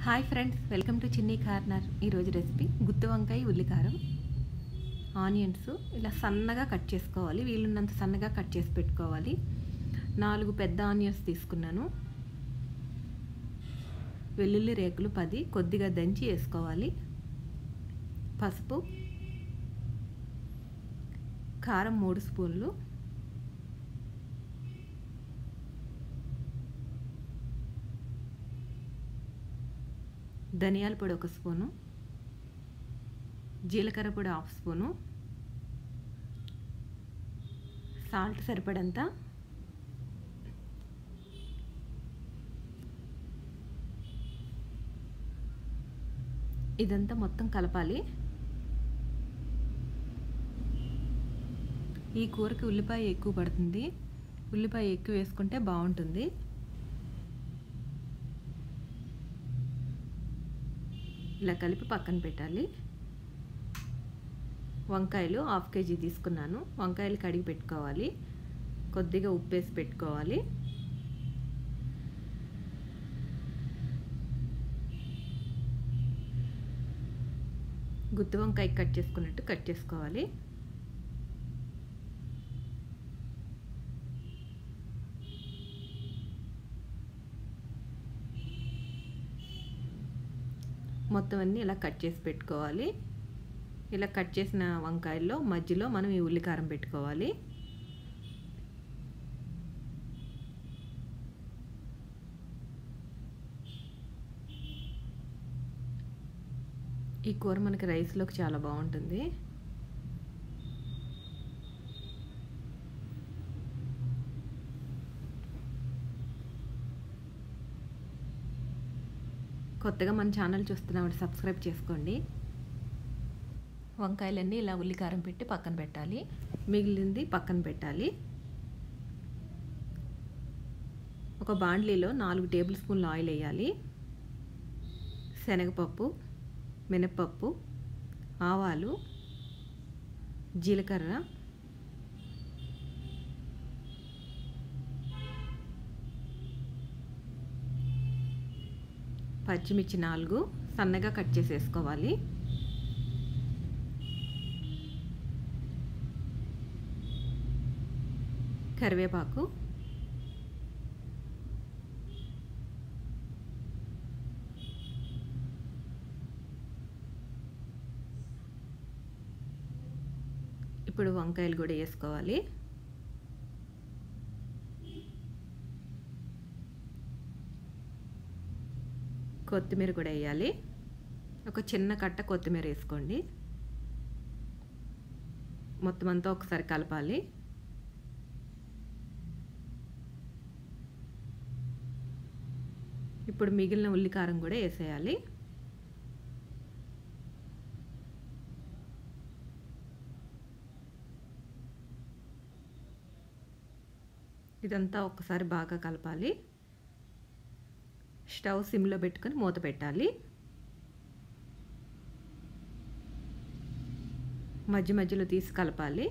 hi friends welcome to Chinni Corner ఈరోజు recipe గుత్తి వంకాయ ఉల్లికారం ఆనియన్స్ ఇలా సన్నగా కట్ చేసుకోవాలి వీలున్నంత సన్నగా కట్ చేసి పెట్టుకోవాలి నాలుగు పెద్ద ఆనియన్స్ తీసుకున్నాను వెల్లుల్లి రేకులు పది కొద్దిగా దంచి వేసుకోవాలి పసుపు కారం మూడు స్పూన్లు ధనియాల పొడి ఒక స్పూను జీలకర్ర పొడి హాఫ్ స్పూను సాల్ట్ సరిపడంత ఇదంతా మొత్తం కలపాలి ఈ కూరకి ఉల్లిపాయ ఎక్కువ పడుతుంది ఉల్లిపాయ ఎక్కువ వేసుకుంటే బాగుంటుంది ఇలా కలిపి పక్కన పెట్టాలి వంకాయలు హాఫ్ కేజీ తీసుకున్నాను వంకాయలు కడిగి పెట్టుకోవాలి కొద్దిగా ఉప్పు వేసి పెట్టుకోవాలి గుత్తి వంకాయ కట్ చేసుకున్నట్టు కట్ చేసుకోవాలి మొత్తం అన్నీ ఇలా కట్ చేసి పెట్టుకోవాలి ఇలా కట్ చేసిన వంకాయల్లో మధ్యలో మనం ఈ ఉల్లికారం పెట్టుకోవాలి ఈ కూర మనకి రైస్లోకి చాలా బాగుంటుంది కొత్తగా మన ఛానల్ చూస్తున్నామంటే సబ్స్క్రైబ్ చేసుకోండి వంకాయలన్నీ ఇలా ఉల్లికారం పెట్టి పక్కన పెట్టాలి మిగిలింది పక్కన పెట్టాలి ఒక బాండ్లీలో నాలుగు టేబుల్ స్పూన్లు ఆయిల్ వేయాలి శనగపప్పు మినప్పప్పు ఆవాలు జీలకర్ర పచ్చిమిర్చి నాలుగు సన్నగా కట్ చేసేసుకోవాలి కరివేపాకు ఇప్పుడు వంకాయలు కూడా వేసుకోవాలి కొత్తిమీర కూడా వేయాలి ఒక చిన్న కట్ట కొత్తిమీర వేసుకోండి మొత్తం అంతా ఒకసారి కలపాలి ఇప్పుడు మిగిలిన ఉల్లికారం కూడా వేసేయాలి ఇదంతా ఒక్కసారి బాగా కలపాలి స్టవ్ సిమ్లో పెట్టుకొని మూత పెట్టాలి మధ్య మధ్యలో తీసి కలపాలి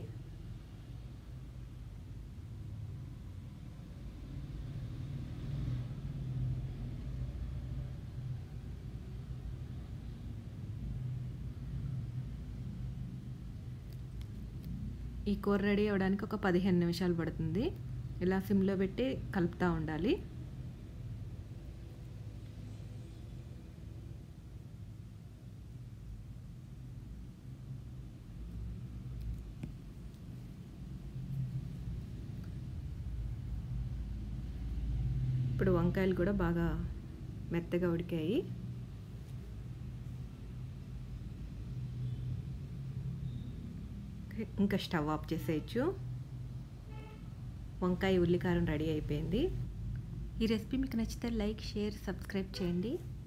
ఈ కూర రెడీ అవ్వడానికి ఒక పదిహేను నిమిషాలు పడుతుంది ఇలా సిమ్లో పెట్టి కలుపుతూ ఉండాలి ఇప్పుడు వంకాయలు కూడా బాగా మెత్తగా ఉడికాయి ఇంకా స్టవ్ ఆఫ్ చేసేయచ్చు వంకాయ ఉల్లికారం రెడీ అయిపోయింది ఈ రెసిపీ మీకు నచ్చితే లైక్ షేర్ సబ్స్క్రైబ్ చేయండి